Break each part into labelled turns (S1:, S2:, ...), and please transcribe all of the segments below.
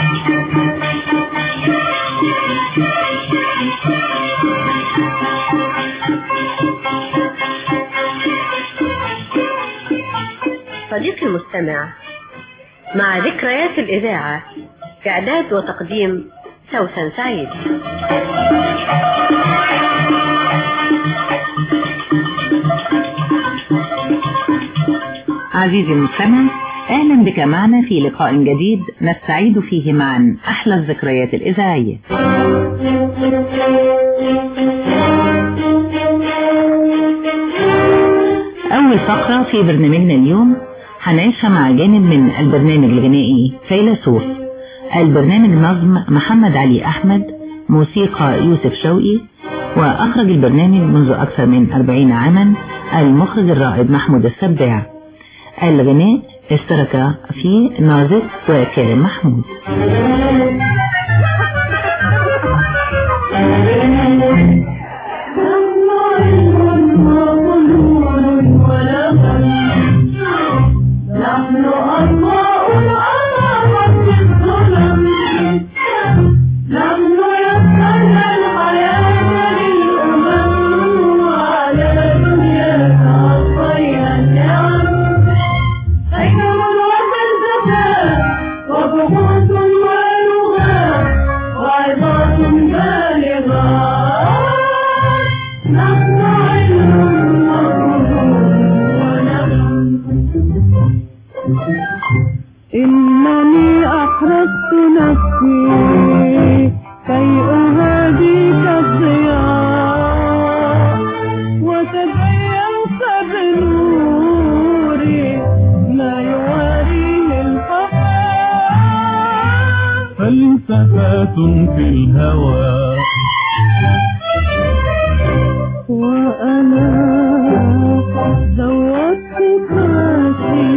S1: صديقي المستمع مع ذكريات الإذاعة إعداد وتقديم سوسن سعيد
S2: عزيزي المستمع أهلا بك معنا في لقاء جديد نستعيد فيه معا أحلى الذكريات الإذاعية أول فقرة في برنامجنا اليوم هنعيشها مع جانب من البرنامج الغنائي فيلسوف البرنامج نظم محمد علي أحمد موسيقى يوسف شوقي وأخرج البرنامج منذ أكثر من 40 عاما المخرج الرائد محمود السباع الغناء اشترك فيه نازك وكريم محمود
S3: نحن أطفاء العظمة في الظلم نحن يسرنا الحياة للأمم وعلى دنيانا عطينا النعم حكم وفلسفة وبحوث ولغات وعظات بالغات نحن علم إنني أحرجت نفسي كي أهديك الضياء وتبينت بنوري ما يواريه الخفاء
S4: فلسفات في الهوى
S3: وأنا زودت كاسي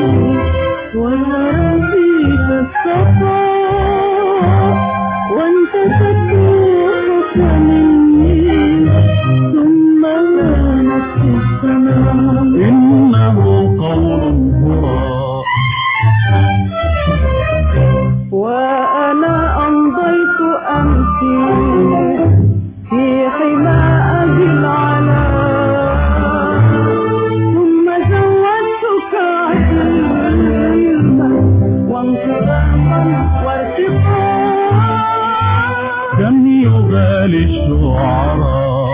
S3: ونرفيك الصفاء وانت تتوقف مني ثم هانت السماء
S4: إنه قول هراء
S3: وأنا أمضيت أمسي في حماء العلا ثم زودتك علما وانطلاقا وارتقاء
S4: كم يغالي الشعراء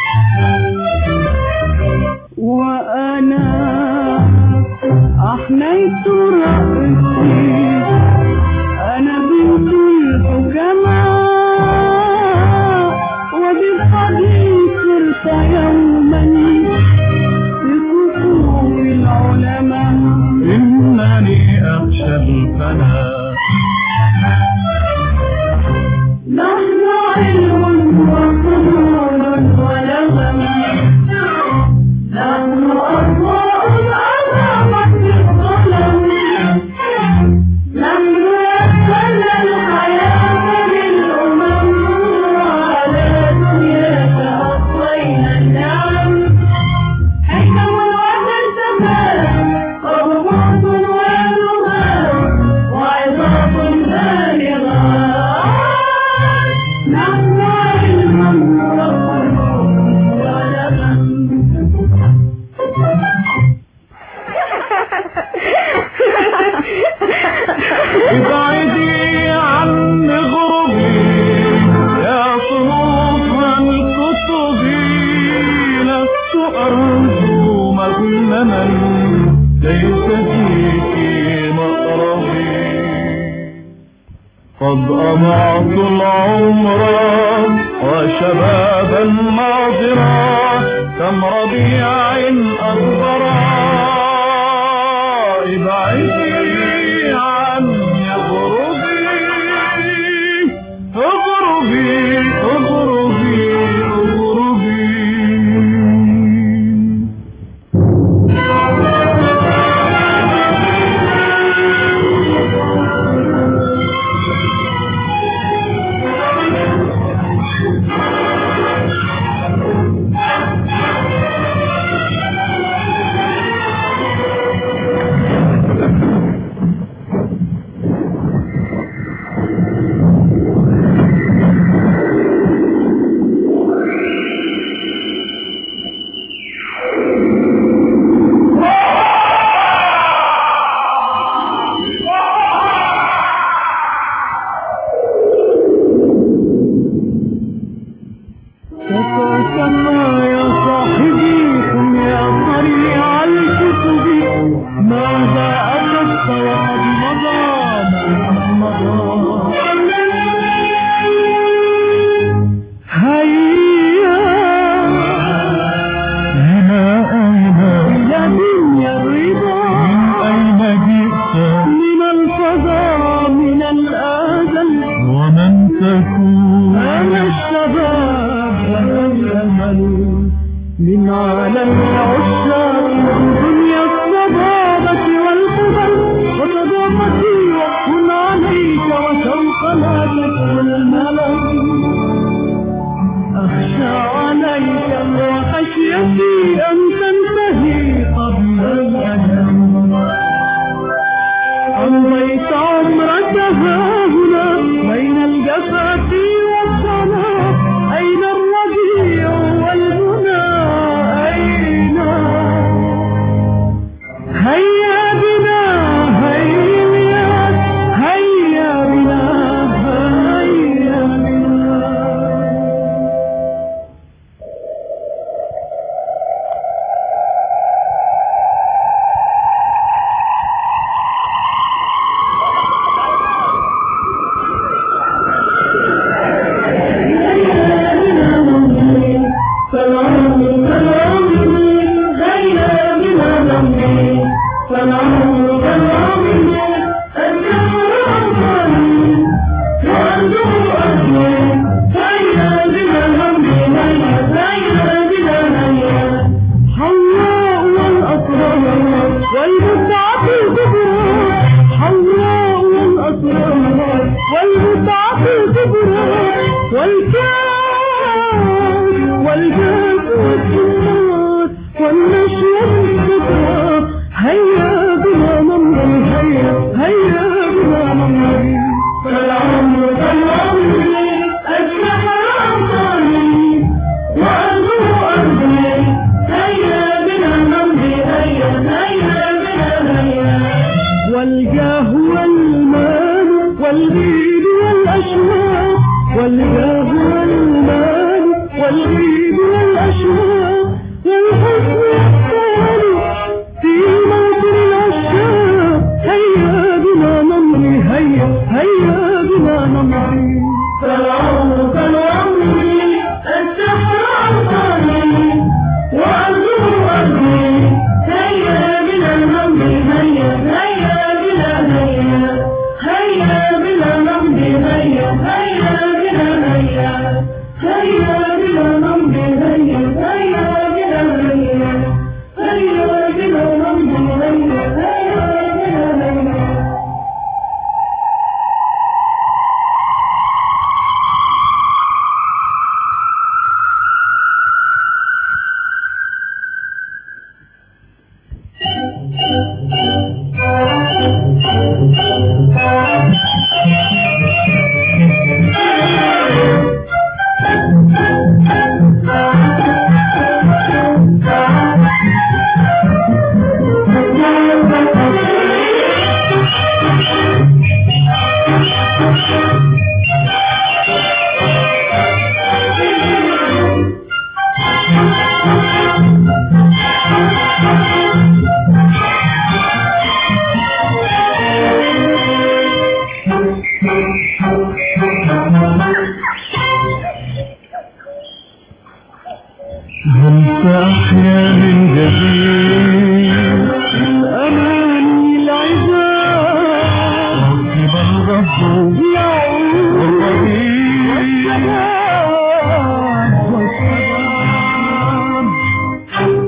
S3: وأنا أحنيت رأسي أنا بنت الحكماء وبالحديث صرت يوما في كتب العلماء
S4: إنني أخشى الفناء
S3: نحن علم وفنون ولغم نحن أضواء العظمة في الظلم نحن يسرنا الحياة للأمم وعلى دنياك أطينا النعم حكم وفلسفات وبحوث ولغات وعظات بالغات نحن علم وفنون ولغم
S4: ابعدي عن غربي يا صنوف الكتب لست أرجو مغنما ليس فيك مقربي قد أضعت العمر وشبابا ناظرا كم ربيع أخضرا ابعدي عني اغربي اغربي اغربي اغربي سفا سفا يا صاحبي قم يا طريع الكتب ماذا أخذت وقد مضى ما مضى هيا إلى أين إلى من يا الرضا من أين جئت من الفضاء من الأزل ومن تكون أنا الشباب أنا الأمل من عالم العشاق من دنيا الصبابة والقبل وصداقتي وقف عليك وشوق لا تكون الملل أخشى عليك وخشيتي أن تنتهي قبل الأجل أمضيت عمرك هاهنا بين الجفاف والصلاة أين الربيع والمنى أين هيا بنا هيا هيا بنا هيا بنا حواء والأسرار والمتعة الكبرى حواء والأسرار والمتعة الكبرى والكاف والجاف والجمال والنشوة الكبرى هيا بنا نمضي هيا هيا بنا نمضي فالعمر كالعمر أجنح أعطاني وأرجو أرضي هيا بنا نمضي هيا هيا بنا هيا والجاه والمال والبيد والأشواق والجاه والمال والبيد والأشواق والحزن الثاني في موطن العشاق هيا بنا نمضي هيا هيا بنا نمضي فالعمر كالعمر السحر عطاني وأرجو أرضي هيا بنا نمضي هيا هيا بنا هيا هيا بنا نمضي هيا هيا بنا هيا هيا بنا نمضي هيا هيا بنا هيا هيا بنا نمضي هيا هيا بنا هيا هل تحيا من جديد الأماني العزاء ركب الرب يعود والربيع والسلام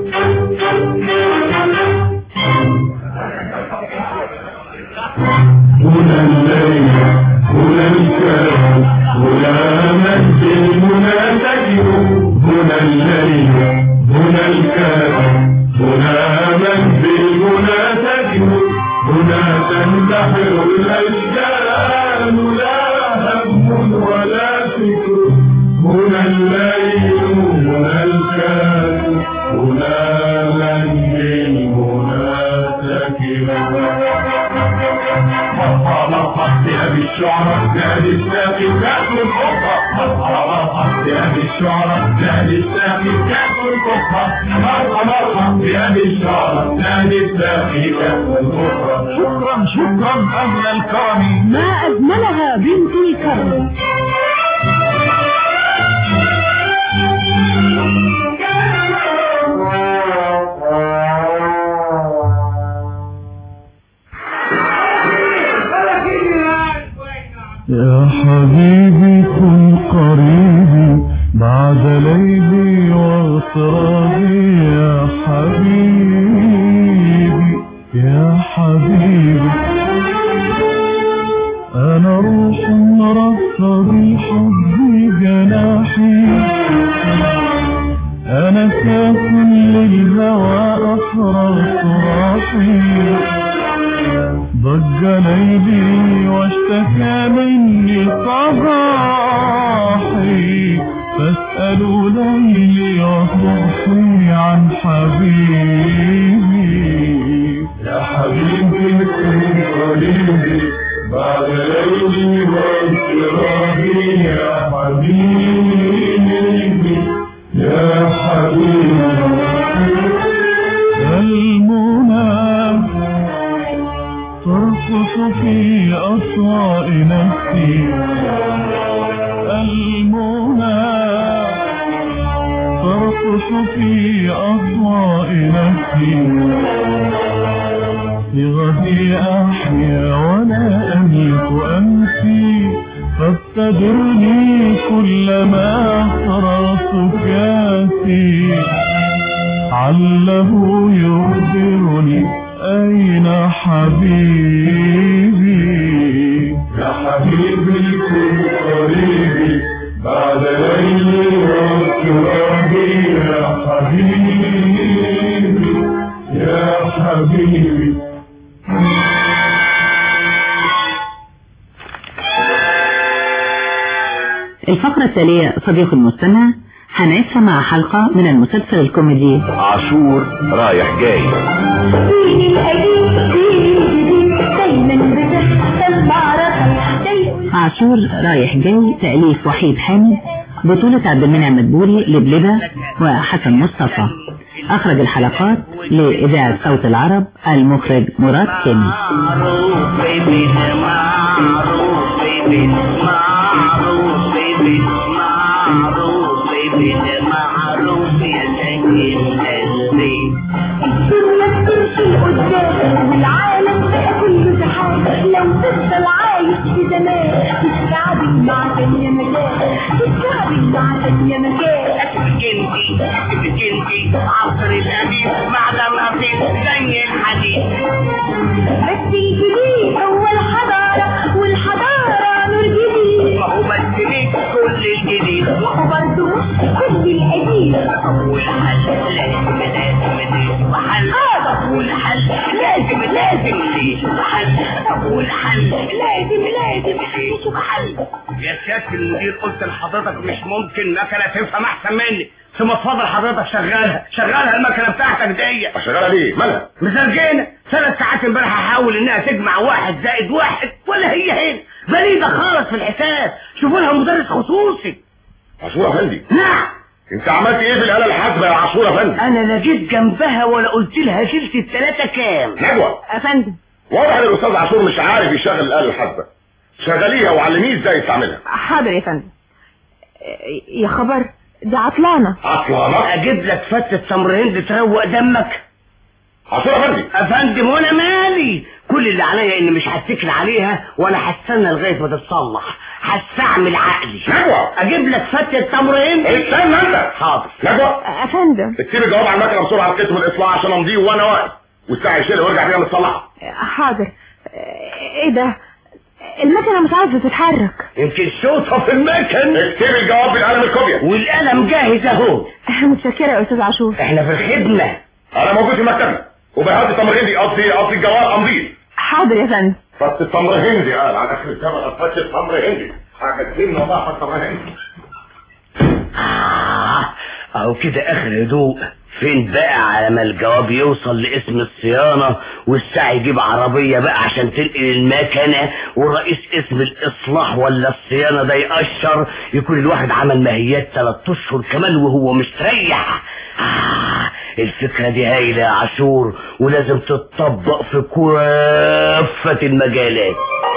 S3: هنا الليل هنا الكرم هنا منزل هنا تجد هنا الليل هنا الكرم هنا منزل هنا تجد هنا تندحر الأشجار لا هم ولا فكر هنا الليل هنا الكرم هنا منزل هنا تجد مرحبا بأبي الشعراء الشعراء نادي الساقي كأس الكفة مرحبا مرحبا بأبي الشعراء نادي الساقي كأس الكفة مرحبا مرحبا بأبي الشعراء نادي الساقي كأس الكفة
S4: شكرا شكرا أهل الكرم
S1: ما أجملها بنت الكرم
S4: يا حبيبي كن قريبي بعد ليلي واغترابي يا حبيبي يا حبيبي أنا روح رصة بحبي جناحي أنا ساكن للهوى أسرى صراحي ضج ليلي واشتكى مني صباحي فاسألوا ليلي وصبحي عن حبيبي
S3: يا حبيبي كن قريبي بعد ليلي وانصرافي يا حبيبي يا حبيبي
S4: المنى ترقص في أصواء نفسي المنى ترقص في أصواء نفسي في غدي أحيا ولا أملك أمسي فاستدرني كلما صررت كاسي عله يخبرني أين حبيبي
S3: يا حبيبي كن قريبي بعد ليلي وانصرافي يا حبيبي يا حبيبي
S2: الفقرة التالية صديق المستمع هنعيشها مع حلقة من المسلسل الكوميدي
S5: عاشور رايح جاي
S6: دين القديم دين الجديد دايما بتحصل معركة دايما
S2: عاشور رايح جاي تأليف وحيد حامد بطولة عبد المنعم مدبولي لبلبة وحسن مصطفى أخرج الحلقات لإذاعة صوت العرب المخرج مراد كامل
S7: معروف بيبي معروف بيبي معروف بيبي معروف بيبي معروف يا سكين قلبي
S6: الدنيا بتمشي قدام والعالم بقى كله زحام لو تفضل عايش في زمان تتكعبل مع تانية مكان تتكعبل مع تانية مكان
S7: سكنتي سكنتي عصر القديم معدن أصيل زي الحديد
S6: بس الجديد هو الحضارة والحضارة نور جديد
S7: ما هو بس ليك كل الجديد
S6: وبرضه مش كل القديم
S7: والحل لازم لازم ليه وحل طب والحل لازم لازم ليه وحل طب والحل لازم لازم ليه وحل يا سيادة المدير قلت لحضرتك مش ممكن مكنة تفهم أحسن مني ثم اتفضل حضرتك شغالها شغالها المكنة بتاعتك دي
S3: شغالة ليه؟ مالها؟
S7: مسرجينة ثلاث ساعات امبارح هحاول انها تجمع واحد زائد واحد ولا هي هنا بليدة خالص في الحساب شوفوا لها مدرس خصوصي
S3: عاشور افندي
S7: نعم
S3: انت عملت ايه في الآلة الحاسبة يا عاشور افندي؟
S7: انا لا جيت جنبها ولا قلت لها شلت التلاتة كام
S3: نجوى
S1: أفندم
S3: واضح ان الاستاذ عاشور مش عارف يشغل الآلة الحاسبة شغليها وعلميه ازاي يستعملها
S1: حاضر يا فندم يا خبر دي عطلانة
S3: عطلانة
S7: اجيب لك فتة تمر هند تروق دمك
S3: عاشور افندي
S7: افندم وانا مالي كل اللي عليا اني مش هتكل عليها وانا هستنى لغايه ما تتصلح هستعمل عقلي
S3: نجوى
S7: اجيب لك فتة تمر هند
S3: استنى انت
S7: حاضر
S3: نجوى
S1: أفندم
S3: اكتبي الجواب على المكنة بسرعة على كتب الاصلاح عشان امضيه وانا واقف والساعة يشيلها وارجع بيها متصلحة
S1: حاضر ايه ده المكنة مش عايزة تتحرك
S7: يمكن صوتها في المكن
S3: اكتبي الجواب بالقلم الكوبيا
S7: والقلم جاهز اهو
S1: متشكرة يا أستاذ عاشور
S7: احنا في الخدمة
S3: انا موجود في مكتبي وبهدي التمر هندي قصدي قصدي الجواب امضيه
S1: حاضر يا فندم
S3: فتة تمر هندي قال على اخر الجبل فتة تمر هندي حاجة كتير نضاعة تمر هندي
S7: آه، اهو كده اخر هدوء فين بقى على ما الجواب يوصل لاسم الصيانة والساعة يجيب عربية بقى عشان تنقل المكنة ورئيس اسم الإصلاح ولا الصيانة ده يقشر يكون الواحد عمل ماهيات ثلاث أشهر كمان وهو مستريح آه الفكرة دي هايلة يا عاشور ولازم تتطبق في كافة المجالات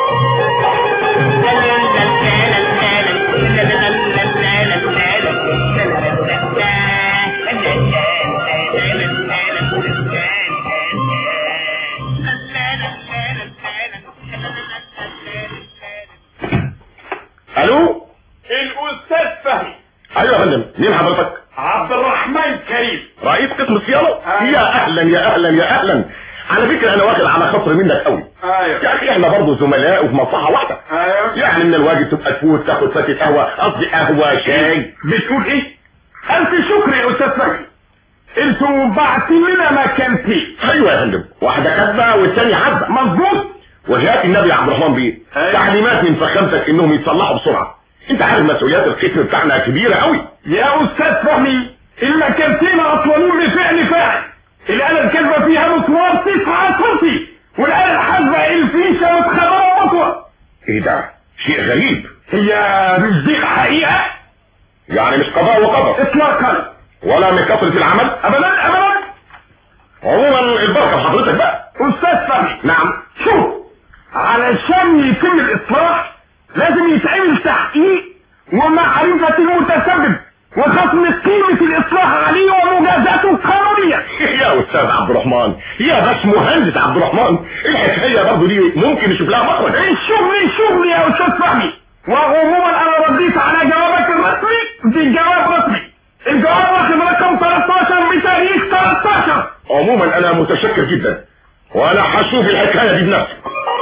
S3: الو
S8: الاستاذ فهمي
S3: ايوه يا فندم مين حضرتك
S8: عبد الرحمن كريم
S3: رئيس قسم الصيانه يا اهلا يا اهلا يا اهلا على فكره انا واخد على خاطر منك قوي
S8: ايوه
S3: يا اخي احنا برضه زملاء وفي مصلحه واحده
S8: ايوه
S3: يعني من الواجب تبقى تفوت تاخد فاتة قهوه قصدي قهوه شاي
S8: بتقول ايه الف شكر يا استاذ فهمي انتوا بعتين لنا مكانتين
S3: ايوه يا فندم واحده كاتبه والثانيه حبه
S8: مظبوط
S3: وجهات النبي يا عبد الرحمن بيه
S8: أيوة.
S3: تعليمات من فخامتك انهم يتصلحوا بسرعه انت عارف مسؤوليات القسم بتاعنا كبيره قوي
S8: يا استاذ فهمي المكانتين اطولون لفعل فاعل الآلة الكاتبة فيها مسمار تسعة سنتي والآلة الحاسبة الفيشة متخبرة مطوة
S3: ايه ده شيء غريب
S8: هي مش دي حقيقة
S3: يعني مش قضاء وقدر
S8: اطلاقا
S3: ولا من كثره العمل
S8: ابدا ابدا
S3: عموما البركه بحضرتك بقى
S8: استاذ فهمي
S3: نعم
S8: شوف علشان يتم الاصلاح لازم يتعمل تحقيق ومعرفة المتسبب وخصم قيمة الإصلاح عليه ومجازاته القانونية
S3: يا استاذ عبد الرحمن يا باش مهندس عبد الرحمن الحكايه برضه دي ممكن نشوف لها مخرج
S8: الشغل شغل يا أستاذ فهمي وعموما أنا رديت على جوابك الرسمي دي جواب رسمي الجواب واخد رقم 13 بتاريخ 13
S3: عموما انا متشكر جدا وانا هشوف الحكايه دي بنفسي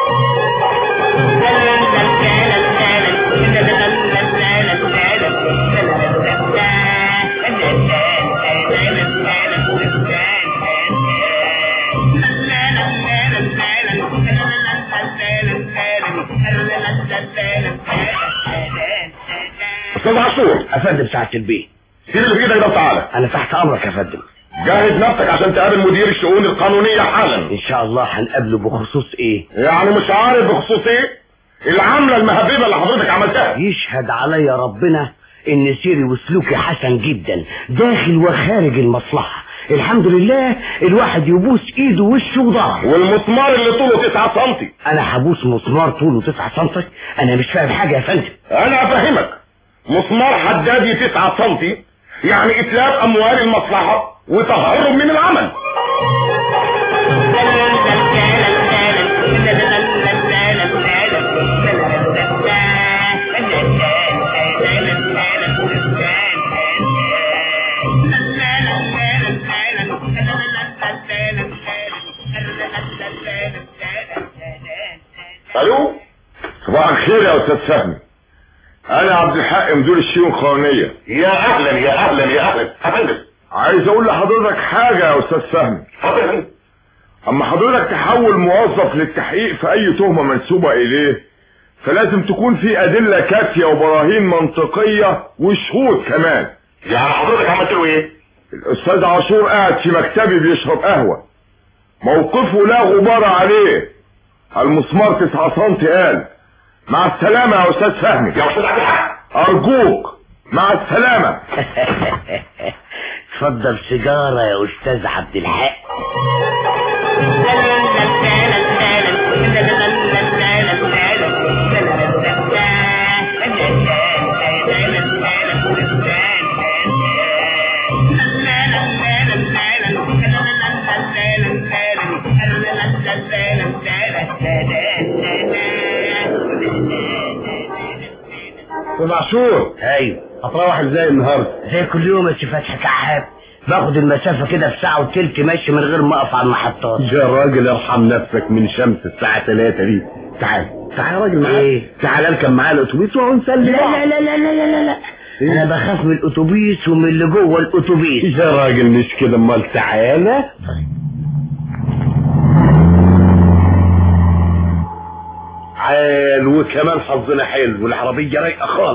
S3: استاذ عاشور
S7: افندم ساعة البيت
S3: سيب اللي في ايدك ده وتعالى
S7: انا تحت امرك يا فندم
S3: جهز نفسك عشان تقابل مدير الشؤون القانونيه حالا
S7: ان شاء الله هنقابله بخصوص ايه
S3: يعني مش عارف بخصوص ايه العمله المهببه اللي حضرتك عملتها
S7: يشهد عليا ربنا ان سيري وسلوكي حسن جدا داخل وخارج المصلحة الحمد لله الواحد يبوس ايده وشه وظهره
S3: والمسمار اللي طوله 9 سم
S7: انا هبوس مسمار طوله 9 سم انا مش فاهم حاجة يا فندم
S3: انا افهمك مسمار حدادي 9 سم يعني اتلاف اموال المصلحه وتهرب من العمل الو صباح الخير يا استاذ فهمي انا عبد الحق مدير الشؤون القانونيه يا اهلا يا اهلا يا اهلا يا فندم عايز اقول لحضرتك حاجه يا استاذ فهمي اتفضل يا فندم اما حضرتك تحول موظف للتحقيق في اي تهمه منسوبه اليه فلازم تكون في ادله كافيه وبراهين منطقيه وشهود كمان يعني حضرتك عملت له ايه الاستاذ عاشور قاعد في مكتبي بيشرب قهوه موقفه لا غبار عليه المسمار 9 سم قال مع السلامة يا أستاذ فهمي يا أستاذ عبد الحق أرجوك مع السلامة
S7: اتفضل سيجارة يا استاذ عبد الحق
S3: أستاذ عاشور
S7: ايوه
S3: هتروح ازاي النهارده
S7: زي كل يوم يا سي فتحي كعاب باخد المسافة كده في ساعة وتلت ماشي من غير ما اقف على المحطات
S3: يا راجل ارحم نفسك من شمس الساعة 3 دي تعال تعال يا راجل معايا
S7: إيه؟
S3: تعال اركب معايا الاتوبيس ونسلم
S7: لا لا لا لا لا لا لا انا بخاف من الاتوبيس ومن اللي جوه الاتوبيس
S3: يا راجل مش كده امال تعالى عال وكمان حظنا حلو والعربية رايقة خالص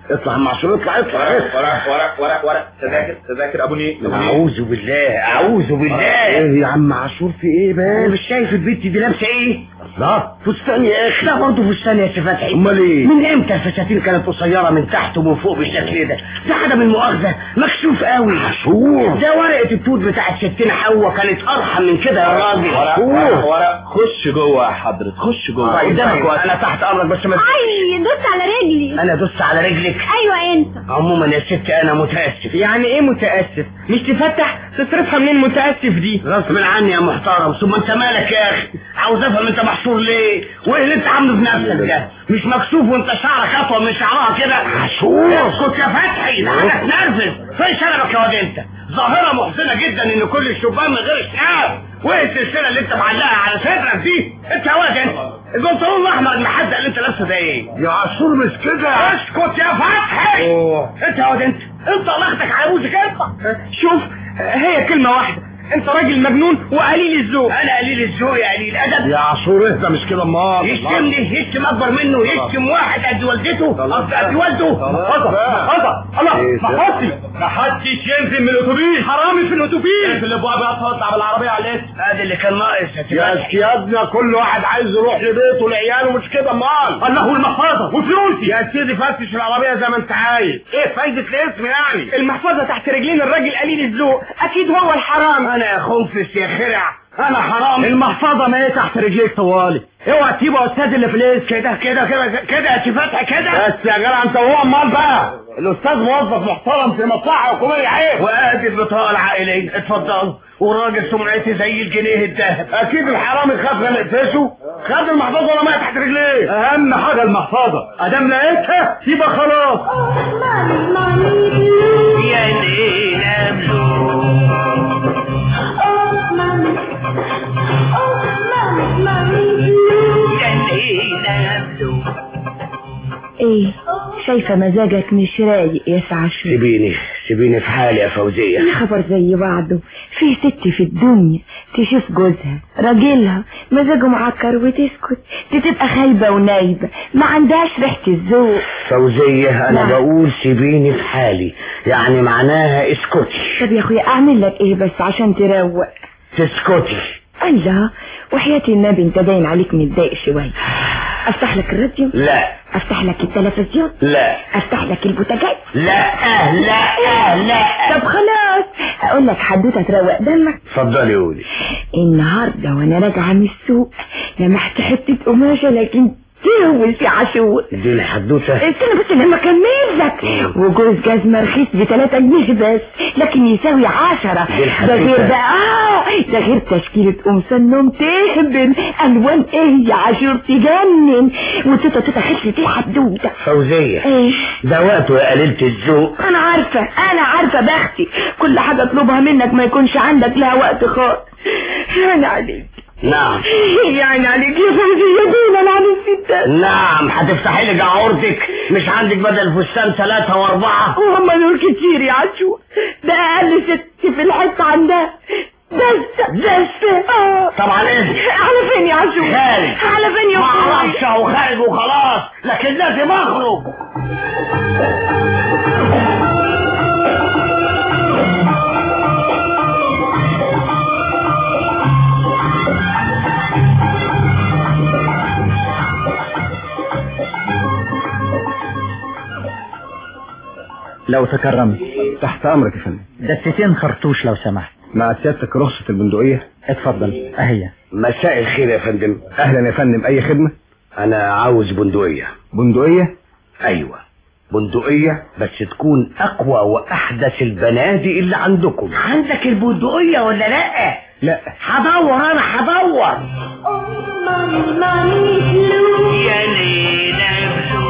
S9: اطلع يا معصور اطلع اطلع
S8: ورق ورق ورق ورق تذاكر تذاكر ابو نيه أبو نيه.
S9: اعوذ بالله اعوذ بالله ايه يا عم عاشور في ايه بقى مش شايف البنت دي لابسه ايه لا فستان يا اخي لا برضه فستان يا سي فتحي امال ايه من امتى الفساتين كانت قصيره من تحت ومن فوق بالشكل ده ده عدم المؤاخذه مكشوف قوي عاشور ده ورقه التوت بتاعت ستنا حواء كانت ارحم من كده يا راجل
S8: ورق ورق ورق خش جوه يا حضرة خش جوه
S9: طيب
S8: قدامك
S9: طيب
S8: وقت
S9: انا تحت امرك بس ما
S1: اي دوس على رجلي
S9: انا دوست على رجلك
S1: ايوه انت
S9: عموما يا ست انا متاسف
S10: يعني ايه متأسف مش تفتح تصرفها منين متأسف دي
S9: غصب عني يا محترم ثم انت مالك يا اخي عاوز افهم انت محصور ليه وايه اللي انت عامله في نفسك ده مش مكسوف وانت شعرك اطول من شعرها كده عاشور اسكت يا فتحي ده حاجه تنرفز فين شنبك يا واد انت ظاهره محزنه جدا ان كل الشبان من غير شعار وايه السلسله اللي انت معلقها على صدرك دي انت يا واد انت البنطلون الاحمر المحدق اللي انت لابسه ده ايه يا عاشور مش كده اسكت يا فتحي انت يا واد انت انت لختك على ابوسك انت
S10: شوف هي كلمة واحدة انت راجل مجنون وقليل الذوق
S9: انا قليل الذوق يا قليل الادب
S8: يا عاشور اهدى مش كده امال
S9: يشتمني يشتم اكبر منه يشتم واحد قد والدته قد قد والده
S8: محفظة محفظة الله محفظتي محدش ينزل من الاتوبيس
S10: حرامي في الاتوبيس
S8: اللي ابو ابيض تطلع بالعربية على الاسم
S9: ادي اللي كان ناقص يا
S8: يا
S9: سيدي
S8: سيادنا كل واحد عايز يروح لبيته لعياله مش كده امال الله المحفظة وفلوسي يا سيدي فتش العربية زي ما انت عايز ايه فايدة الاسم يعني
S10: المحفظة تحت رجلين الراجل قليل الذوق اكيد هو الحرام
S9: انا يا خنفس يا خرع انا حرام
S8: المحفظة ما هي تحت رجليك طوالي اوعى تسيبه يا استاذ اللي في الاسم
S9: كده كده كده كده يا فتحي كده
S8: بس يا جدع انت وهو امال بقى الاستاذ موظف محترم في مصلحة حكومية عيب
S9: وادي البطاقة العائلية اتفضل والراجل سمعتي زي الجنيه الذهب
S8: اكيد الحرامي خاف من نقفشه خد المحفظة ولا ما تحت رجليه اهم حاجة المحفظة ادام لقيتها يبقى خلاص
S6: مامي مامي بلو
S7: يا ليلى بلو
S6: اوه مامي اوه مامي مامي بلو
S7: يا ليلى بلو
S1: ايه شايفة مزاجك مش رايق يا سعشو
S9: سيبيني سيبيني في حالي يا فوزية
S1: يا خبر زي بعضه في ست في الدنيا تشوف جوزها راجلها مزاجه معكر وتسكت دي تبقى خايبة ونايبة ما عندهاش ريحة الذوق
S9: فوزية انا
S1: نعم.
S9: بقول سيبيني في حالي يعني معناها اسكتي
S1: طب يا اخويا اعمل لك ايه بس عشان تروق
S9: تسكتي
S1: الله وحياة النبي انت باين عليك متضايق شوية افتح لك الراديو
S9: لا
S1: افتح لك التلفزيون
S9: لا
S1: افتح لك البوتاجاز
S9: لا لا لا
S1: طب خلاص هقول لك حدوته تروق دمك
S9: اتفضلي قولي
S1: النهارده وانا راجعه من السوق لمحت حته قماشه لكن تهوس يا عاشور
S9: دي الحدوتة
S1: استنى بس لما اكمل لك وجوز جزمه رخيص ب 3 جنيه بس لكن يساوي 10
S9: دي الحدوتة.
S1: ده غير بقى اه ده غير تشكيله قمصان نوم تهبل الوان ايه يا عاشور تجنن وتوتا توتا خلصت الحدوته
S9: فوزية
S1: ايه
S9: ده وقته يا قليلة الذوق
S1: انا عارفة انا عارفة بختي كل حاجة اطلبها منك ما يكونش عندك لها وقت خالص يعني عليك
S9: نعم
S1: يعني عليك يا فوزية دولا على الستات
S9: نعم هتفتحي لي جعورتك مش عندك بدل فستان ثلاثة واربعة
S1: وهم دول كتير يا عشو ده اقل ست في الحتة عندها بس بس اه
S9: طبعا اذن
S1: على فين يا عشو
S9: خارج
S1: على فين يا
S9: ما
S1: اخويا
S9: اعرفش اهو خارج وخلاص لكن لازم اخرج
S8: لو تكرمت تحت امرك يا فندم
S10: دستين خرطوش لو سمحت
S8: مع سيادتك رخصة البندقية
S10: اتفضل اهي
S9: مساء الخير يا فندم
S8: اهلا يا فندم اي خدمة
S9: انا عاوز بندقية
S8: بندقية
S9: ايوه بندقية بس تكون اقوى واحدث البنادق اللي عندكم عندك البندقية ولا لا
S8: لا
S9: هدور انا هدور
S6: اوه مامي مامي بلو
S7: يا ليلى بلو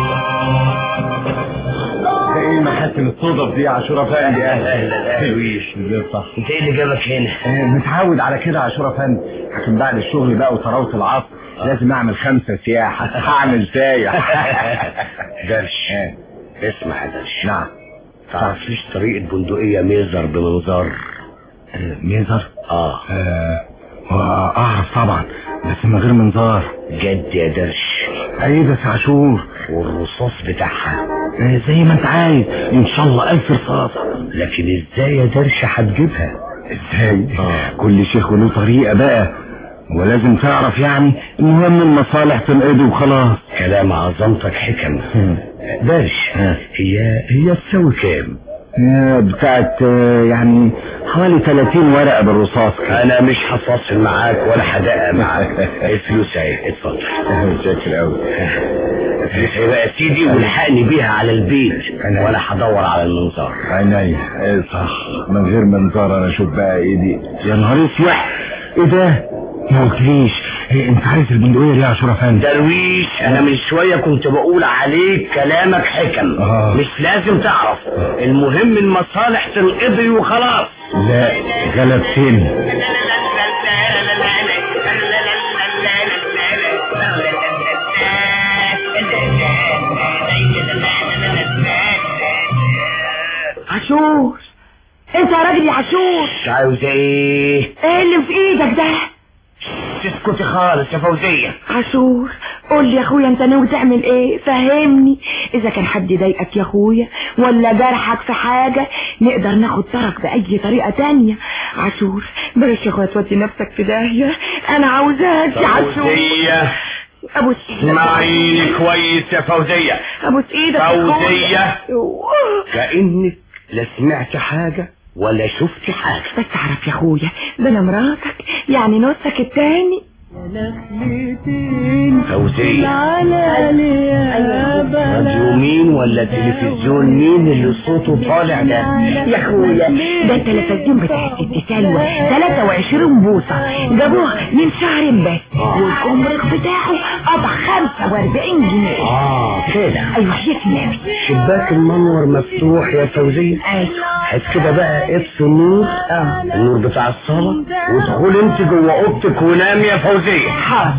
S8: ده ايه محاسن الصدف دي يا عاشور افندي
S9: أهلا، أهلا.
S8: تلويش ده صح
S9: انت ايه اللي جابك هنا
S8: آه، متعود على كده يا عاشور افندي لكن بعد الشغل بقى وطراوة العصر لازم اعمل خمسة سياحة هعمل سايح
S9: درش
S8: آه،
S9: اسمع يا درش
S8: نعم
S9: تعرفليش طريقة بندقية ميزر بمنظار
S8: آه، ميزر
S9: اه
S8: آه، آه، اعرف طبعا بس من غير منظار
S9: جد يا درش
S8: ايه بس عاشور
S9: والرصاص بتاعها
S11: آه، زي ما انت عايز ان شاء الله الف رصاصة
S9: لكن ازاي يا درش هتجيبها
S11: ازاي كل شيخ وله طريقة بقى ولازم تعرف يعني المهم المصالح تنقضي وخلاص
S9: كلام عظمتك حكم درش
S11: ها.
S9: هي هي تساوي كام
S11: آه، بتاعت آه، يعني حوالي 30 ورقة بالرصاص كده
S9: انا مش هفاصل معاك ولا هدقق معاك الفلوس اهي اتفضل
S11: شاكر قوي
S9: الفلوس اهي بقى يا سيدي والحقني بيها على البيت ولا هدور على المنظار
S11: عينيا ايه صح من غير منظار انا اشوف بقى ايه دي يا نهار اسود ايه ده ما قلتليش إيه انت عايز البندقية دي يا عاشور افندي
S9: درويش انا من شوية كنت بقول عليك كلامك حكم
S11: آه.
S9: مش لازم تعرف المهم المصالح تنقضي وخلاص
S11: لا غلبتني
S1: عاشور انت يا راجل يا عاشور
S9: عاوز ايه
S1: ايه اللي في ايدك ده
S9: تسكتي خالص يا فوزية
S1: عاشور قول لي يا اخويا انت ناوي تعمل ايه فهمني اذا كان حد ضايقك يا اخويا ولا جرحك في حاجة نقدر ناخد طرك باي طريقة تانية عاشور بلاش يا اخويا تودي نفسك في داهية انا عاوزاك يا عاشور
S9: فوزية
S1: ابوس
S9: اسمعيني كويس يا فوزية
S1: ابوس ايدك يا أخويا.
S9: فوزية
S1: أوه.
S9: كأنك لا سمعت حاجة ولا شفت حاجة
S1: بس تعرف يا اخويا ده انا مراتك يعني نصك التاني
S9: فوزية راديو مين ولا تلفزيون مين اللي صوته طالع ده
S1: يا اخويا ده التلفزيون بتاع الست سلوى 23 بوصة جابوه من شهر بس والجمرك بتاعه قطع 45 جنيه
S9: اه كده
S1: ايوه شيك نبي
S9: شباك المنور مفتوح يا فوزية
S1: ايوه
S9: حس كده بقى اطفي النور اه النور بتاع الصالة وادخل انت جوه اوضتك ونام يا فوزية
S1: حاضر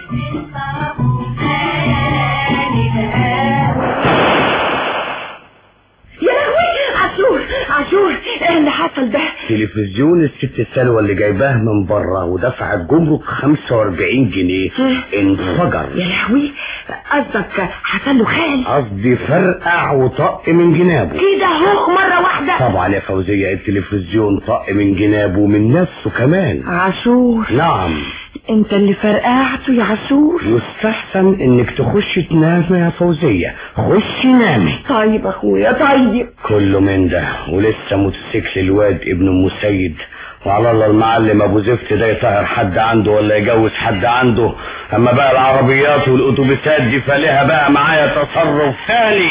S1: يا لهوي عاشور عاشور ايه اللي حصل ده
S9: تلفزيون الست سلوى اللي جايباه من بره ودفعت جمرك 45 جنيه انفجر
S1: يا لهوي قصدك حصل له خال
S9: قصدي فرقع وطق من جنابه
S1: كده اهو مرة واحدة
S9: طبعا يا فوزية التلفزيون طق من جنابه ومن نفسه كمان
S1: عاشور
S9: نعم
S1: انت اللي فرقعته يا عاشور
S9: يستحسن انك تخش تنام يا فوزية خشي نامي
S1: طيب اخويا طيب
S9: كله من ده ولسه موتوسيكل الواد ابن ام سيد وعلى الله المعلم ابو زفت ده يطهر حد عنده ولا يجوز حد عنده اما بقى العربيات والاتوبيسات دي فليها بقى معايا تصرف ثاني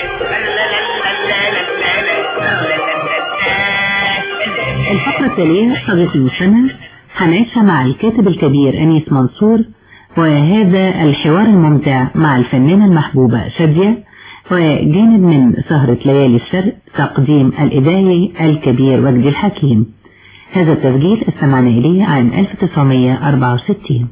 S2: الفقرة التالية صديق المستمع هنعيشها مع الكاتب الكبير أنيس منصور وهذا الحوار الممتع مع الفنانة المحبوبة شادية وجانب من سهرة ليالي الشرق تقديم الإذاعي الكبير وجدي الحكيم هذا التسجيل استمعنا إليه عام 1964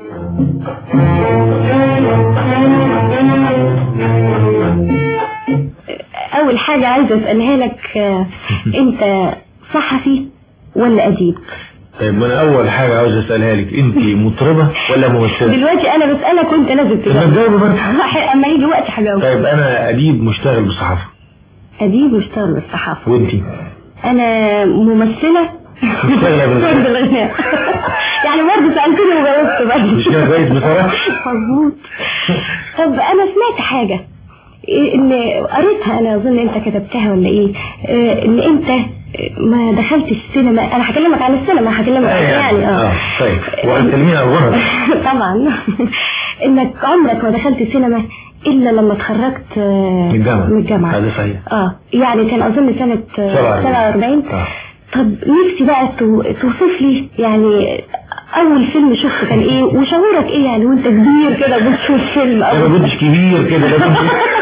S12: اول حاجة عايزة اسألها لك آه، انت صحفي ولا اديب
S11: طيب انا اول حاجة عاوز اسألها لك انت مطربة ولا ممثلة
S12: دلوقتي انا بسألك وانت لازم
S11: طب ما
S12: تجاوب
S11: تجاوبي برضه
S12: اما يجي وقت هجاوب
S11: طيب انا اديب مشتغل بالصحافة
S12: اديب واشتغل بالصحافة
S11: وانت
S12: انا ممثلة
S11: مشتغلة بالغناء.
S12: بالغناء يعني برضه سألتني وجاوبت برضه
S11: مش كده كويس بصراحة
S12: مظبوط طب انا سمعت حاجة إيه ان قريتها انا اظن انت كتبتها ولا ايه إيه ان انت ما دخلتش السينما انا هكلمك عن السينما هكلمك عن يعني اه
S11: طيب وهتكلميني عن الغنى
S12: طبعا انك عمرك ما دخلت السينما الا لما اتخرجت آه،
S11: من الجامعة
S12: من الجامعة
S11: هذا صحيح
S12: اه يعني كان اظن سنة آه،
S11: 47.
S12: 47
S11: آه.
S12: طب نفسي بقى تو- توصف لي يعني اول فيلم شفته كان ايه وشعورك ايه يعني وانت كبير كده بتشوف فيلم
S11: انا ما كنتش كبير كده لكن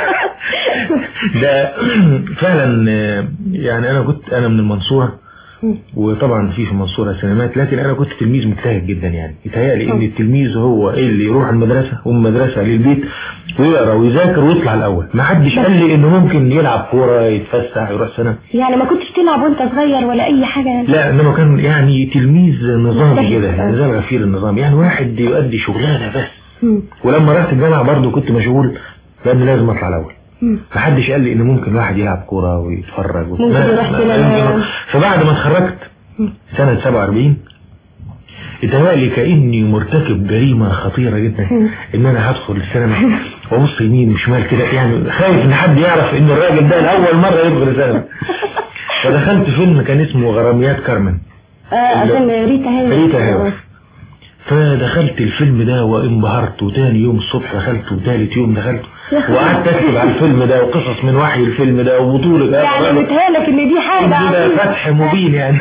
S11: ده فعلا آه، يعني انا كنت انا من المنصورة وطبعا في في المنصورة سينمات لكن انا كنت تلميذ مجتهد جدا يعني يتهيألي ان التلميذ هو اللي يروح المدرسة ومن المدرسة للبيت ويقرا ويذاكر ويطلع الاول ما حدش قال لي انه ممكن يلعب كورة يتفسح يروح سنة
S12: يعني ما كنتش تلعب وانت صغير ولا اي حاجة يعني
S11: لا انما كان يعني تلميذ نظامي
S12: مجتهد.
S11: كده يعني زي غفير النظام يعني واحد يؤدي شغلانه بس
S12: مم.
S11: ولما رحت الجامعه برضو كنت مشغول لان لازم اطلع الاول
S12: مم.
S11: محدش قال لي ان ممكن الواحد يلعب كوره ويتفرج وت-
S12: ممكن
S11: ما-
S12: يروح
S11: ما-
S12: سينما.
S11: ممكن- فبعد ما اتخرجت
S12: مم.
S11: سنة 47 اتهيألي كأني مرتكب جريمة خطيرة جدا ان انا هدخل السينما وابص يمين وشمال كده يعني خايف ان حد يعرف ان الراجل ده لأول مرة يدخل السينما فدخلت فيلم كان اسمه غراميات كارمن
S12: اه عشان ريتا هاوي
S11: ريتا هاوي فدخلت الفيلم ده وانبهرت وتاني يوم الصبح دخلت وتالت يوم دخلت وقعدت اكتب على الفيلم ده وقصص من وحي الفيلم ده وبطولة
S12: يعني متهيألك ان دي حاجة
S11: كده
S12: عظيمة.
S11: فتح مبين يعني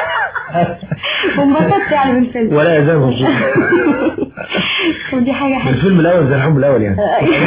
S12: وانبسطت يعني بالفيلم
S11: ولا يزال مبسوط
S12: طب دي حاجة حلوة
S11: الفيلم الاول زي الحب الاول يعني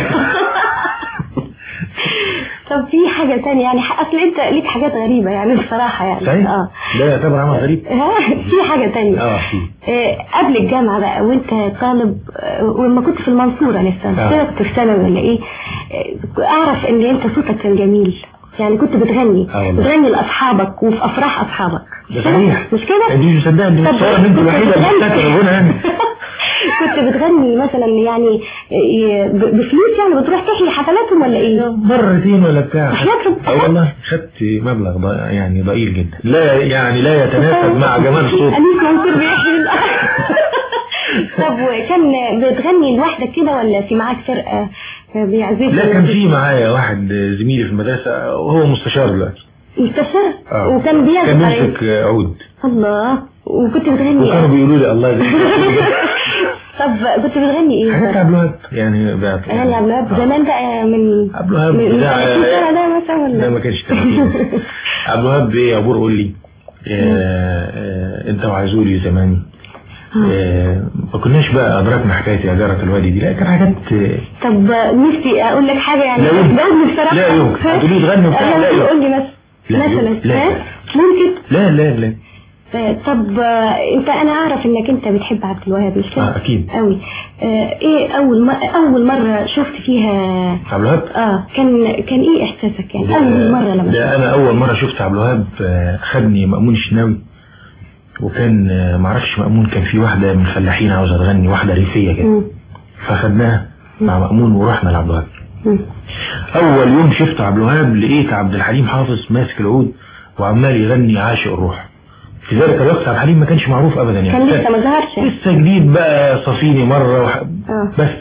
S12: طب في حاجة تانية يعني اصل انت ليك حاجات غريبة يعني بصراحة يعني
S11: صحيح
S12: اه
S11: ده يعتبر عمل غريب
S12: ها، في حاجة تانية
S11: اه في
S12: آه، قبل الجامعة بقى وانت طالب آه، ولما كنت في المنصورة لسه
S11: آه.
S12: كنت في ثانوي ولا ايه آه، اعرف ان انت صوتك كان جميل يعني كنت بتغني
S11: آه والله.
S12: بتغني لاصحابك وفي افراح اصحابك
S11: ده صحيح
S12: مش كده؟
S11: انت مش مصدقه انت
S12: طب
S11: متصوره ان انت
S12: كنت
S11: الوحيده اللي
S12: بتغني؟
S11: بتفتكر غنى يعني
S12: كنت بتغني مثلا يعني آه، ب- بفلوس يعني بتروح تحيي حفلاتهم ولا ايه؟
S11: مرتين ولا بتاع
S12: حياتهم
S11: اه والله خدت مبلغ ض- يعني ضئيل جدا لا يعني لا يتناسب مع جمال الصوت
S12: أنيس منصور بيحيي ال- طب وكان بتغني لوحدك كده ولا في معاك فرقة بيعزفوا
S11: لا كان في معايا واحد زميلي في المدرسة وهو مستشار دلوقتي
S12: مستشار
S11: اه
S12: وكان بيعزف
S11: كان
S12: على
S11: بيمسك عود
S12: الله وكنت بتغني
S11: وكانوا
S12: ايه؟
S11: بيقولوا لي الله يجزيك
S12: طب كنت بتغني ايه؟
S11: حاجات عبد الوهاب يعني بقى
S12: اغاني عبد الوهاب زمان بقى من
S11: عبد الوهاب
S12: من من
S11: بتاع
S12: 30 سنة ده مثلا
S11: لا ما
S12: ولا؟
S11: كانش 30 عبد الوهاب ايه يا بور قول لي آه، آه، انت وعزولي زماني آه، ما كناش بقى ادركنا حكايه يا جاره الوادي دي لا كان حاجات آه،
S12: طب نفسي اقول لك حاجة يعني
S11: لا يمكن.
S12: بقول بصراحة
S11: لا يمكن. هتقولي تغني وبتاع؟ لا يمكن.
S12: قول لي مثلا
S11: لا
S12: مثلا
S11: يمكن. لا.
S12: ها؟ ممكن
S11: لا لا لا
S12: آه، طب آه، انت انا اعرف انك انت بتحب عبد الوهاب مش كده؟
S11: اه اكيد
S12: قوي آه ايه اول ما اول مرة شفت فيها
S11: عبد الوهاب
S12: اه كان كان ايه احساسك يعني اول مرة لما
S11: ده انا اول مره شفت عبد الوهاب آه، خدني مأمون الشناوي وكان آه، معرفش مأمون كان في واحده من الفلاحين عاوزه تغني واحده ريفيه كده
S12: مم.
S11: فخدناها مع مأمون ورحنا لعبد الوهاب
S12: مم.
S11: اول يوم شفت عبد الوهاب لقيت عبد الحليم حافظ ماسك العود وعمال يغني عاشق الروح في ذلك الوقت عبد الحليم ما كانش معروف ابدا يعني
S12: كان لسه ما ظهرش
S11: لسه جديد بقى صفيني مرة وح...
S12: اه
S11: بس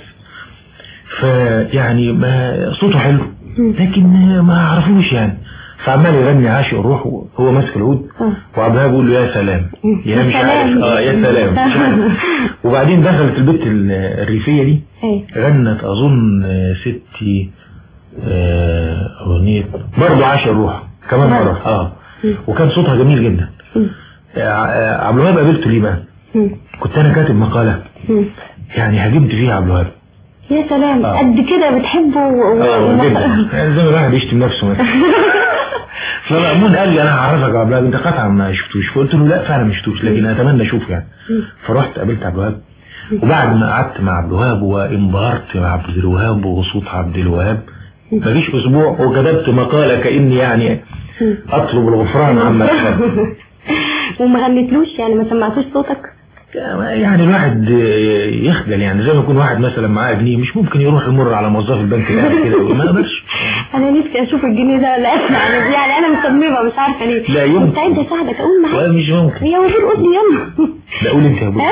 S11: فيعني ما صوته حلو
S12: مم.
S11: لكن ما عرفوش يعني فعمال يغني عاشق الروح وهو ماسك العود
S12: اه
S11: وعبد الوهاب بيقول له يا سلام
S12: مم.
S11: يا مش
S12: يا
S11: عارف
S12: سلام.
S11: اه يا سلام مش عارف. وبعدين دخلت البت ال- الريفية دي
S12: ايه
S11: غنت اظن آه، ستي آه، اغنية برضه عاشق الروح كمان
S12: برضه.
S11: مرة اه
S12: مم.
S11: وكان صوتها جميل جدا
S12: مم.
S11: آه، آه، عبد الوهاب قابلته ليه بقى
S12: مم.
S11: كنت انا كاتب مقالة
S12: مم.
S11: يعني هاجمت فيها عبد الوهاب
S12: يا سلام
S11: آه.
S12: قد كده بتحبه و...
S11: اه
S12: و...
S11: جدا يعني زي ما الواحد يشتم نفسه مثلا فمأمون قال لي انا هعرفك يا عبد الوهاب انت قطعا ما شفتوش فقلت له لا فعلا ما شفتوش لكن اتمنى اشوفه يعني فرحت قابلت عبد الوهاب وبعد ما قعدت مع عبد الوهاب وانبهرت مع عبد الوهاب وصوت عبد الوهاب مفيش اسبوع وكتبت مقالة كاني يعني اطلب الغفران عما كتبت
S12: وما غنيتلوش يعني ما سمعتوش صوتك
S11: يعني الواحد يخجل يعني زي ما يكون واحد مثلا معاه جنيه مش ممكن يروح يمر على موظف البنك قاعد كده ما يقدرش
S12: انا نفسي اشوف الجنيه ده ولا اسمع أنا- يعني انا مصممه مش عارفه ليه
S11: لا يمكن.
S12: مستعد اساعدك اقول معاك
S11: لا مش ممكن
S12: يا وزير قول لي يلا
S11: لا قول انت يا ابو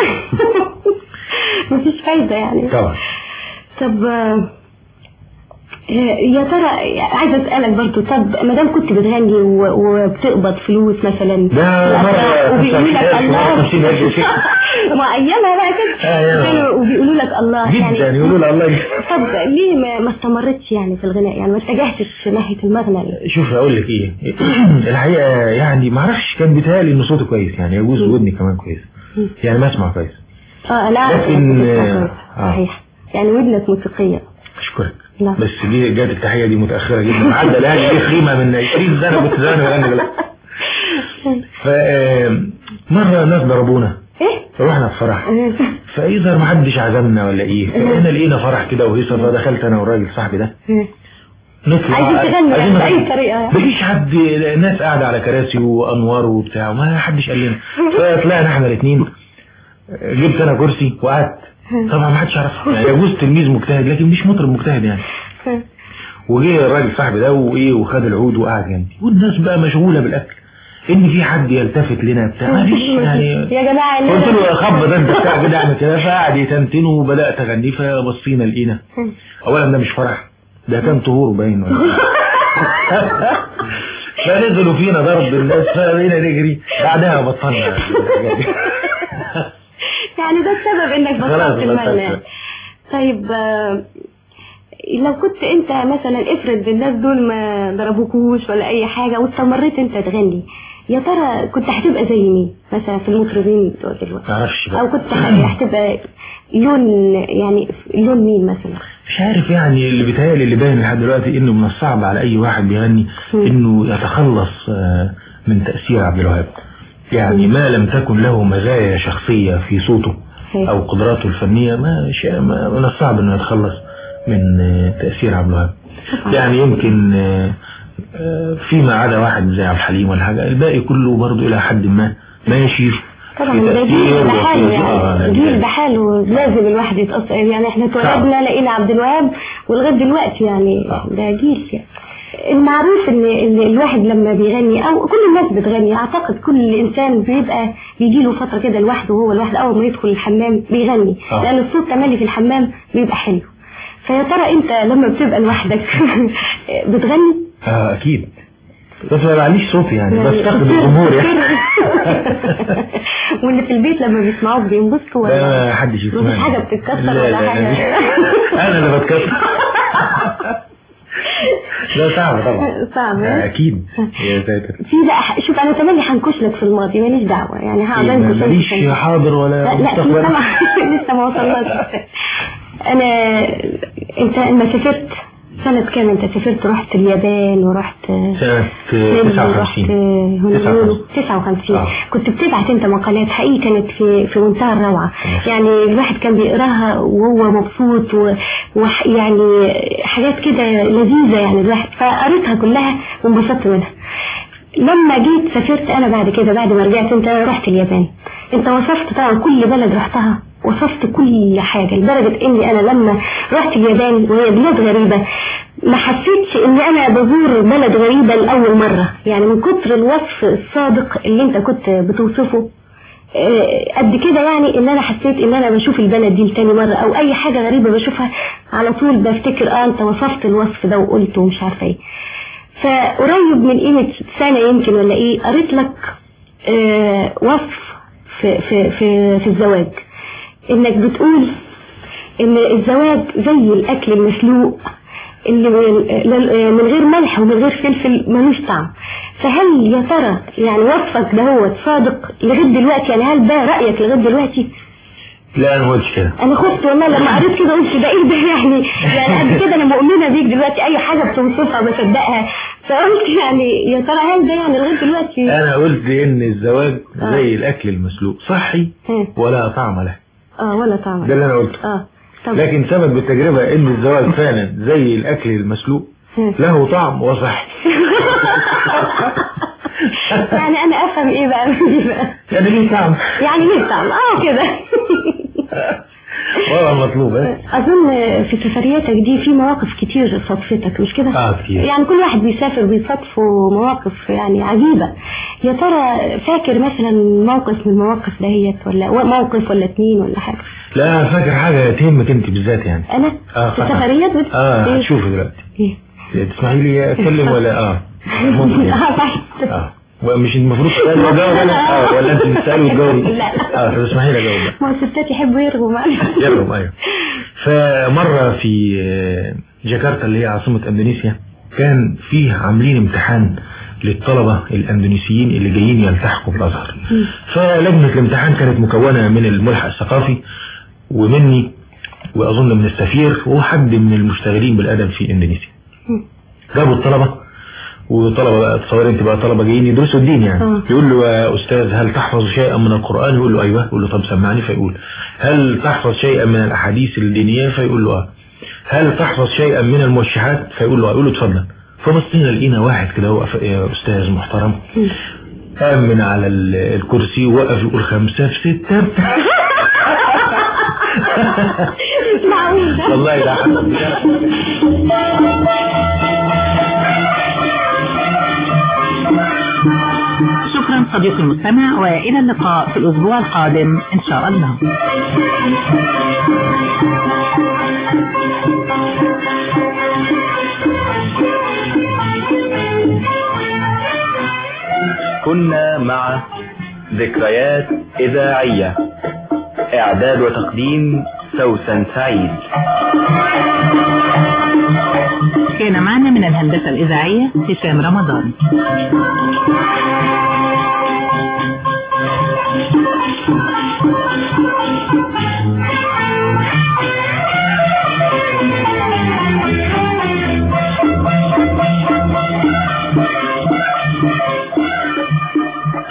S12: مفيش فايده يعني
S11: طبعا
S12: طب آه، يا ترى عايزه اسالك برضو طب ما دام كنت بتغني و- وبتقبض فلوس مثلا
S11: ده مرة
S12: وبيقولوا لك
S11: 50,000
S12: الله
S11: مرة 50,000 وكده.
S12: ما ايامها بقى كده
S11: أيوة.
S12: كانوا وبيقولوا لك الله
S11: جدا
S12: يعني
S11: يقولوا له الله يجزيك.
S12: طب ليه ما, ما استمرتش يعني في الغناء يعني ما اتجهتش ناحيه المغنى ليه؟
S11: شوف اقول لك ايه الحقيقه يعني ما اعرفش كان بيتهيألي ان صوتي كويس يعني يجوز ودني كمان كويس يعني ما اسمع كويس
S12: اه لا أعرف
S11: لكن-
S12: إنك بتسمع كويس.
S11: آه.
S12: صحيح يعني ودنك موسيقيه
S11: اشكرك
S12: لا.
S11: بس دي جات التحيه دي متاخره جدا عدى الاهلي دي خيمه من 20 سنه كنت زمان بغني بلا ف مره ناس ضربونا
S12: ايه؟
S11: رحنا في فرح فيظهر ما حدش عزمنا ولا ايه فاحنا لقينا فرح كده وهيصه فدخلت انا والراجل صاحبي ده نطلع
S12: عايزين تغنوا يعني
S11: عايزين
S12: بأي
S11: نغني.
S12: طريقة يعني.
S11: مفيش حد ناس قاعدة على كراسي وانوار وبتاع وما حدش قال لنا فطلعنا احنا الاثنين جبت انا كرسي وقعدت طبعا ما حدش يعرف يعني يجوز تلميذ مجتهد لكن مش مطرب مجتهد يعني وجه الراجل صاحبي ده وايه وخد العود وقعد جنبي والناس بقى مشغوله بالاكل ان في حد يلتفت لنا بتاع ما فيش يعني
S12: يا جماعة
S11: قلت له يا خب ده انت بتاع كده اعمل كده فقعد يتنتن وبدات اغني فبصينا لقينا اولا ده مش فرح ده كان طهور باين ولا فنزلوا فينا ضرب الناس فبقينا نجري بعدها بطلنا
S12: يعني ده السبب انك
S11: خلاص
S12: بطلت
S11: بطلت.
S12: المال طيب آه، لو كنت انت مثلا افرض الناس دول ما ضربوكوش ولا اي حاجة واستمريت انت تغني يا ترى كنت هتبقى زي مين مثلا في المطربين بتوع دلوقتي
S11: معرفش بقى
S12: او كنت هتبقى لون يعني لون مين مثلا
S11: مش عارف يعني اللي بيتهيألي اللي باين لحد دلوقتي انه من الصعب على اي واحد بيغني انه يتخلص آه، من تأثير عبد الوهاب يعني ما لم تكن له مزايا شخصية في صوته او قدراته الفنية ما شيء ما من الصعب انه يتخلص من آه، تأثير عبد الوهاب يعني يمكن آه، آه، فيما عدا واحد زي عبد الحليم ولا حاجة الباقي كله برضه الى حد ما ماشي
S12: طبعا
S11: في
S12: ده جيل
S11: تأثير
S12: بحاله
S11: وفي- آه،
S12: يعني جيل بحاله لازم الواحد يتأثر يعني احنا اتولدنا لقينا عبد الوهاب ولغايه دلوقتي يعني ده جيل يعني المعروف ان ان الواحد لما بيغني او كل الناس بتغني اعتقد كل انسان بيبقى بيجي له فتره كده لوحده وهو لوحده اول ما يدخل الحمام بيغني
S11: آه.
S12: لان الصوت تملي في الحمام بيبقى حلو فيا ترى انت لما بتبقى لوحدك بتغني
S11: اه اكيد بس ما معليش صوت يعني
S12: يعني
S11: بفتقد الجمهور يعني
S12: واللي في البيت لما بيسمعوك بينبسطوا ولا
S11: لا ما حدش يسمعني
S12: مفيش حاجة بتتكسر
S11: لا،
S12: ولا
S11: لا،
S12: حاجة
S11: انا اللي بتكسر لا صعب طبعا
S12: صعب
S11: آه، اكيد يا ساتر
S12: في لا شوف انا تملي هنكش لك في الماضي ماليش دعوة يعني هقعد
S11: إيه،
S12: انكش
S11: ماليش
S12: أنكش.
S11: حاضر ولا
S12: لا لا لسه
S11: مستقبل
S12: ما لسه ما وصلناش انا انت لما سافرت سنة كام انت سافرت رحت اليابان ورحت
S11: سنة
S12: فيلم
S11: 59
S12: ورحت هونولولو 59
S11: آه.
S12: كنت بتبعت انت مقالات حقيقي كانت في في منتهى الروعة يعني الواحد كان بيقراها وهو مبسوط و- ويعني حاجات كده لذيذة يعني الواحد فقريتها كلها وانبسطت منها لما جيت سافرت انا بعد كده بعد ما رجعت انت رحت اليابان انت وصفت طبعا كل بلد رحتها وصفت كل حاجة لدرجة اني انا لما رحت اليابان وهي بلاد غريبة ما حسيتش اني انا بزور بلد غريبة لأول مرة يعني من كتر الوصف الصادق اللي انت كنت بتوصفه آه، قد كده يعني ان انا حسيت ان انا بشوف البلد دي لتاني مرة او اي حاجة غريبة بشوفها على طول بفتكر اه انت وصفت الوصف ده وقلته ومش عارفة ايه فقريب من قيمة سنة يمكن ولا ايه قريت لك آه وصف في, في, في, في الزواج انك بتقول ان الزواج زي الاكل المسلوق اللي من من غير ملح ومن غير فلفل ملوش طعم فهل يا ترى يعني وصفك ده هو صادق لغايه دلوقتي يعني هل ده رايك لغايه دلوقتي
S11: لا انا ما قلتش كده
S12: انا خفت والله لما قريت كده قلت ده ايه ده يعني يعني قد كده انا مؤمنه بيك دلوقتي اي حاجه بتوصفها بصدقها فقلت يعني يا ترى هل ده يعني لغايه دلوقتي
S11: انا قلت ان الزواج زي الاكل المسلوق صحي
S12: ها.
S11: ولا طعم له
S12: اه ولا طعم
S11: ده اللي انا قلته
S12: اه طب
S11: لكن ثبت بالتجربة ان الزواج فعلا زي الاكل المسلوق له طعم وصحي
S12: يعني انا افهم ايه بقى من دي بقى
S11: يعني ليه طعم
S12: يعني ليه طعم اه كده
S11: والله المطلوب ها
S12: اظن في سفرياتك دي في مواقف كتير صدفتك مش كده
S11: اه كتير
S12: يعني كل واحد بيسافر بيصادفه مواقف يعني عجيبة يا ترى فاكر مثلا موقف من المواقف دهيت ولا موقف ولا اتنين ولا حاجة
S11: لا أنا فاكر حاجة تهمك انت بالذات يعني
S12: انا
S11: اه
S12: في
S11: فاكر.
S12: سفريات بت...
S11: اه
S12: إيه؟
S11: هتشوفي دلوقتي
S12: إيه؟
S11: تسمحي لي اتكلم ولا اه ممكن يعني.
S12: اه صحيح.
S11: اه ومش المفروض تسألي واجاوب انا اه ولا انت بتسألي وتجاوبي
S12: لا.
S11: اه طب اسمحي لي اجاوب بقى.
S12: ما هو الستات يحبوا يرغوا معنا
S11: يلا ايوه فمرة في آه، جاكرتا اللي هي عاصمة اندونيسيا كان فيه عاملين امتحان للطلبة الاندونيسيين اللي جايين يلتحقوا بالازهر فلجنة الامتحان كانت مكونة من الملحق الثقافي ومني واظن من السفير وحد من المشتغلين بالادب في اندونيسيا جابوا الطلبة وطلبة بقى تصور انت بقى طلبة جايين يدرسوا الدين يعني
S12: آه.
S11: يقول له يا استاذ هل تحفظ شيئا من القرآن يقول له ايوه يقول له طب سمعني فيقول هل تحفظ شيئا من الاحاديث الدينية فيقول له اه هل تحفظ شيئا من الموشحات فيقول له اه يقول له اتفضل فبصينا لقينا واحد كده هو يا استاذ محترم قام من على ال- الكرسي ووقف يقول خمسة في ستة
S12: مش معقول
S11: والله ده حصل
S2: شكرا صديقي المستمع وإلى اللقاء في الأسبوع القادم إن شاء الله
S5: كنا مع ذكريات إذاعية إعداد وتقديم سوسن سعيد
S2: كان معنا من الهندسة الإذاعية هشام رمضان